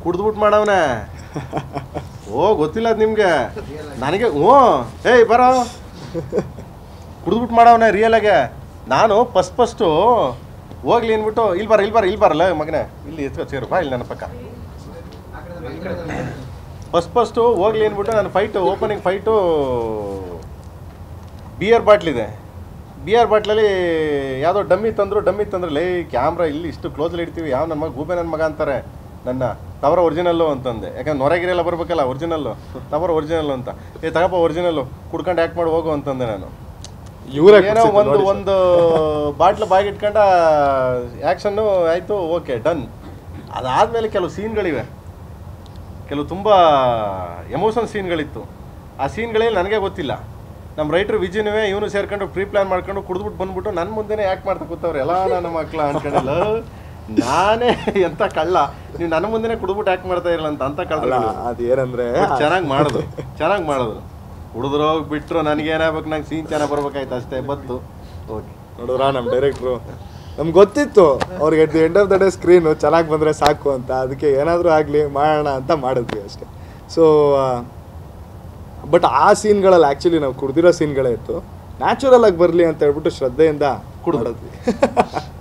ಕುಡ್ದ್ಬಿಟ್ಟು ಮಾಡವನೆ ಓ ಗೊತ್ತಿಲ್ಲ ಅದು ನಿಮಗೆ ನನಗೆ ಓ ಏಯ್ ಬರೋ ಕುಡ್ದ್ಬಿಟ್ಟು ಮಾಡವನೆ ರಿಯಲಾಗೆ ನಾನು ಫಸ್ಟ್ ಫಸ್ಟು ಹೋಗ್ಲಿ ಅಂದ್ಬಿಟ್ಟು ಇಲ್ಲಿ ಬರ ಇಲ್ಲಿ ಬರ ಇಲ್ಲಿ ಬರಲ್ಲ ಮಗನೇ ಇಲ್ಲಿ ಎತ್ಕೊ ಸೇರು ಬಾ ಇಲ್ಲಿ ನನ್ನ ಪಕ್ಕ ಫಸ್ಟ್ ಫಸ್ಟು ಹೋಗ್ಲಿ ಅಂದ್ಬಿಟ್ಟು ನಾನು ಫೈಟು ಓಪನಿಂಗ್ ಫೈಟು ಬಿಯರ್ ಬಾಟ್ಲಿದೆ ಬಿಯರ್ ಬಾಟ್ಲಲ್ಲಿ ಯಾವುದೋ ಡಮ್ಮಿ ತಂದರು ಡಮ್ಮಿ ತಂದ್ರೆ ಲೇ ಕ್ಯಾಮ್ರಾ ಇಲ್ಲಿ ಇಷ್ಟು ಕ್ಲೋಸಲ್ಲಿ ಇಡ್ತೀವಿ ಯಾವ ನನ್ನ ಮಗ ಗೂಬೆ ನನ್ನ ಮಗ ಅಂತಾರೆ ನನ್ನ ತವರ ಒರಿಜಿನಲ್ಲು ಅಂತಂದೆ ಯಾಕಂದ್ರೆ ನೊರೆಗಿರೆಲ್ಲ ಬರಬೇಕಲ್ಲ ಒರಿಜಿನಲ್ಲು ತವರ ಒರಿಜಿನಲ್ಲು ಅಂತ ಏ ತಗಪ್ಪ ಒರಿಜಿನಲ್ಲು ಕುಡ್ಕೊಂಡು ಆ್ಯಕ್ಟ್ ಮಾಡಿ ಹೋಗು ಅಂತಂದೆ ನಾನು ಇವರೇ ಏನೋ ಒಂದು ಒಂದು ಬಾಟ್ಲು ಬಾಯಿಗೆ ಇಟ್ಕೊಂಡ ಆ್ಯಕ್ಷನ್ನು ಆಯಿತು ಓಕೆ ಡನ್ ಅದಾದಮೇಲೆ ಕೆಲವು ಸೀನ್ಗಳಿವೆ ಕೆಲವು ತುಂಬ ಎಮೋಷನ್ ಸೀನ್ಗಳಿತ್ತು ಆ ಸೀನ್ಗಳಲ್ಲಿ ನನಗೆ ಗೊತ್ತಿಲ್ಲ ನಮ್ಮ ರೈಟ್ರು ವಿಜಿನುವೆ ಇವನು ಸೇರ್ಕೊಂಡು ಪ್ರೀ ಪ್ಲಾನ್ ಮಾಡ್ಕೊಂಡು ಕುಡಿದ್ಬಿಟ್ಟು ಬಂದ್ಬಿಟ್ಟು ನನ್ನ ಮುಂದೆನೇ ಯಾಕೆ ಮಾಡ್ತಾ ಕೂತವ್ರೆ ಎಲ್ಲ ನನ್ನ ಮಕ್ಳ ಅನ್ಕೊಂಡಲ್ಲ ನಾನೇ ಎಂಥ ಕಳ್ಳ ನೀವು ನನ್ನ ಮುಂದೆನೇ ಕುಡಿದ್ಬಿಟ್ಟು ಯಾಕೆ ಮಾಡ್ತಾ ಇರಲ್ಲ ಅಂತ ಅಂತ ಅಲ್ಲ ಕಳ್ಳ ಅದೇನಂದ್ರೆ ಚೆನ್ನಾಗಿ ಮಾಡಿದ್ರು ಚೆನ್ನಾಗಿ ಮಾಡಿದ್ರು ಹುಡಿದ್ರು ಬಿಟ್ರು ನನಗೆ ಏನಾಗ್ಬೇಕು ನಂಗೆ ಸೀನ್ ಚೆನ್ನಾಗಿ ಬರ್ಬೇಕಾಯ್ತು ಅಷ್ಟೇ ಬತ್ತು ಓಕೆ ನೋಡಿದ್ರ ನಮ್ಮ ಡೈರೆಕ್ಟ್ರು ನಮ್ಗೆ ಗೊತ್ತಿತ್ತು ಅವ್ರಿಗೆ at the end of the day screen ಚೆನ್ನಾಗಿ ಬಂದರೆ ಸಾಕು ಅಂತ ಅದಕ್ಕೆ ಏನಾದರೂ ಆಗಲಿ ಮಾಡೋಣ ಅಂತ ಮಾಡಿದ್ವಿ ಅಷ್ಟೇ ಸೊ ಬಟ್ ಆ ಸೀನ್ಗಳಲ್ಲಿ ಆ್ಯಕ್ಚುಲಿ ನಾವು ಕುಡ್ದಿರೋ ಸೀನ್ಗಳೇ ಇತ್ತು ನ್ಯಾಚುರಲ್ ಆಗಿ ಬರಲಿ ಅಂತ ಹೇಳ್ಬಿಟ್ಟು ಶ್ರದ್ಧೆಯಿಂದ ಕುಡಿದ್ವಿ